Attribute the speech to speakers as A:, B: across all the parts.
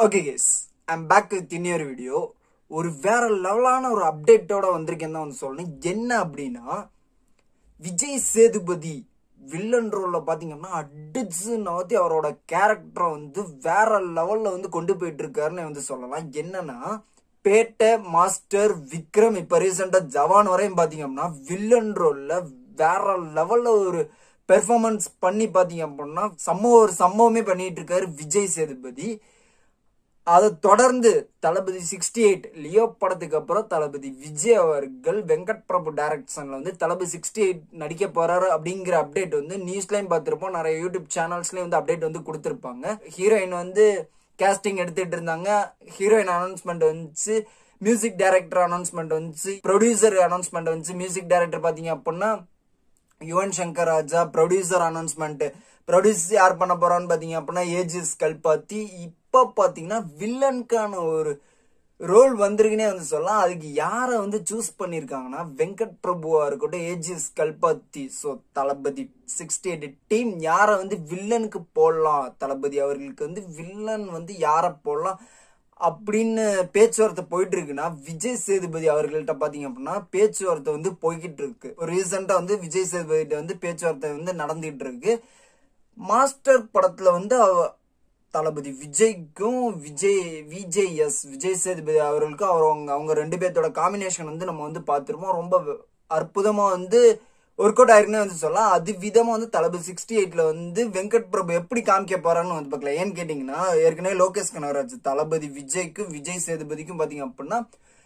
A: okay guys I'm back with இன்னொரு video ஒரு வேற லெவலான ஒரு அப்டேட்டோட வந்திருக்கேன் தான் வந்து சொல்லணும் என்ன அப்படின்னா விஜய் சேதுபதி வில்லன் ரோல்ல பாத்தீங்கன்னா அடிச்சு நவத்தி அவரோட கேரக்டரை வந்து வேற லெவல்ல வந்து கொண்டு போயிட்டு இருக்காருன்னு வந்து சொல்லலாம் என்னன்னா பேட்டை மாஸ்டர் விக்ரம் இப்ப ரீசெண்டா ஜவான் வரையும் பாத்தீங்கன்னா வில்லன் ரோல்ல வேற லெவல்ல ஒரு பெர்ஃபார்மன்ஸ் பண்ணி பாத்தீங்க அப்படின்னா சம்பவம் ஒரு சம்பவமே பண்ணிட்டு இருக்காரு விஜய் சேதுபதி அதை தொடர்ந்து தளபதி சிக்ஸ்டி எயிட் லியோ படத்துக்கு அப்புறம் தளபதி விஜய் அவர்கள் வெங்கட் பிரபு டைரக்ஷன்ல வந்து தளபதி சிக்ஸ்டி எயிட் நடிக்க போறாரு அப்படிங்கிற அப்டேட் வந்து நியூஸ்லயும் பார்த்திருப்போம் நிறைய யூடியூப் சேனல்ஸ்லயும் வந்து அப்டேட் வந்து கொடுத்திருப்பாங்க ஹீரோயின் வந்து கேஸ்டிங் எடுத்துட்டு இருந்தாங்க ஹீரோயின் அனௌன்ஸ்மெண்ட் வந்துச்சு மியூசிக் டைரக்டர் அனௌன்ஸ்மெண்ட் வந்துச்சு ப்ரொடியூசர் அனௌன்ஸ்மெண்ட் வந்துச்சு மியூசிக் டைரக்டர் பாத்தீங்க அப்படின்னா Yuvan Shankar Raja producer announcement produce யார் பண்ண போறான்னு பாத்தீங்க அப்படின்னா ஏஜிஸ் கல்பாத்தி இப்ப பாத்தீங்கன்னா வில்லனுக்கான ஒரு ரோல் வந்திருக்குன்னே வந்து சொல்லலாம் அதுக்கு யாரை வந்து சூஸ் பண்ணிருக்காங்கன்னா வெங்கட் பிரபுவா இருக்கட்டும் AGS Kalpathi so Thalapathy sixty eight team யாரை வந்து வில்லனுக்கு போடலாம் தளபதி அவர்களுக்கு வந்து வில்லன் வந்து யாரை போடலாம் அப்படின்னு பேச்சுவார்த்தை போயிட்டு இருக்குன்னா விஜய் சேதுபதி அவர்கள்ட்ட பாத்தீங்க அப்படின்னா பேச்சுவார்த்தை வந்து போய்கிட்டு இருக்கு ரீசெண்டா வந்து விஜய் சேதுபதி வந்து பேச்சுவார்த்தை வந்து நடந்துகிட்டு இருக்கு மாஸ்டர் படத்துல வந்து அவ தளபதி விஜய்க்கும் விஜய் விஜய் எஸ் விஜய் சேதுபதி அவர்களுக்கும் அவர் அவங்க அவங்க ரெண்டு பேர்த்தோட காம்பினேஷன் வந்து நம்ம வந்து பார்த்துருப்போம் ரொம்ப அற்புதமா வந்து ஒர்க் அவுட் ஆயிருக்குன்னு வந்து சொல்லலாம் அது விதமா வந்து தளபதி சிக்ஸ்டி எயிட்ல வந்து வெங்கட் பிரபு எப்படி காமிக்க போறான்னு வந்து பார்க்கல ஏன்னு கேட்டீங்கன்னா ஏற்கனவே லோகேஷ் கனகராஜ் தளபதி விஜய்க்கும் விஜய் சேதுபதிக்கும் பாத்தீங்க அப்படின்னா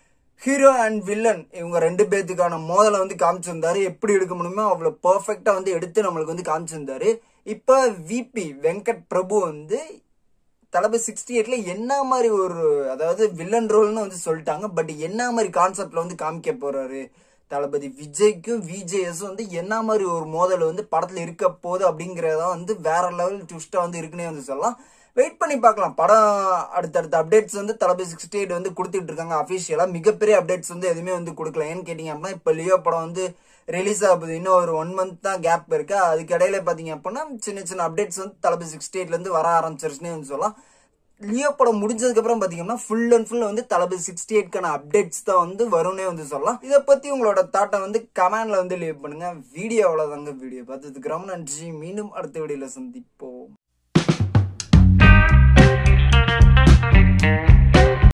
A: ஹீரோ அண்ட் வில்லன் இவங்க ரெண்டு பேர்த்துக்கான மோதலை வந்து காமிச்சிருந்தாரு எப்படி எடுக்க முடியுமோ அவ்வளவு பெர்ஃபெக்டா வந்து எடுத்து நம்மளுக்கு வந்து காமிச்சிருந்தாரு இப்ப விபி வெங்கட் பிரபு வந்து தளபதி சிக்ஸ்டி எயிட்ல என்ன மாதிரி ஒரு அதாவது வில்லன் ரோல்னு வந்து சொல்லிட்டாங்க பட் என்ன மாதிரி கான்செப்ட்ல வந்து காமிக்க போறாரு தளபதி விஜய்க்கும் விஜேஎஸ் வந்து என்ன மாதிரி ஒரு மோதல் வந்து படத்துல இருக்க போகுது அப்படிங்கறத வந்து வேற லெவல் ட்விஸ்டா வந்து இருக்குன்னே வந்து சொல்லலாம் வெயிட் பண்ணி பார்க்கலாம் படம் அடுத்தடுத்த அப்டேட்ஸ் வந்து தளபதி சிக்ஸ்டி எயிட் வந்து கொடுத்துட்டு இருக்காங்க அபிஷியலா மிகப்பெரிய அப்டேட்ஸ் வந்து எதுவுமே வந்து கொடுக்கல ஏன்னு கேட்டீங்க அப்படின்னா இப்ப லியோ படம் வந்து ரிலீஸ் ஆகுது இன்னும் ஒரு ஒன் மந்த் தான் கேப் இருக்கு அதுக்கு இடையில பாத்தீங்க அப்படின்னா சின்ன சின்ன அப்டேட்ஸ் வந்து தளபதி சிக்ஸ்டி எயிட்ல இருந்து வர ஆரம்பிச்சிருச்சுன்னு வந்து சொல்லலாம் லியோ படம் முடிஞ்சதுக்கு அப்புறம் பாத்தீங்கன்னா ஃபுல் அண்ட் ஃபுல் வந்து தளபதி சிக்ஸ்டி எயிட்கான அப்டேட்ஸ் தான் வந்து வரும்னே வந்து சொல்லலாம் இதை பத்தி உங்களோட தாட்டை வந்து கமெண்ட்ல வந்து லீவ் பண்ணுங்க வீடியோ அவ்வளவுதாங்க வீடியோ பார்த்ததுக்கு ரொம்ப நன்றி மீண்டும் அடுத்த வீடியோல சந்திப்போம்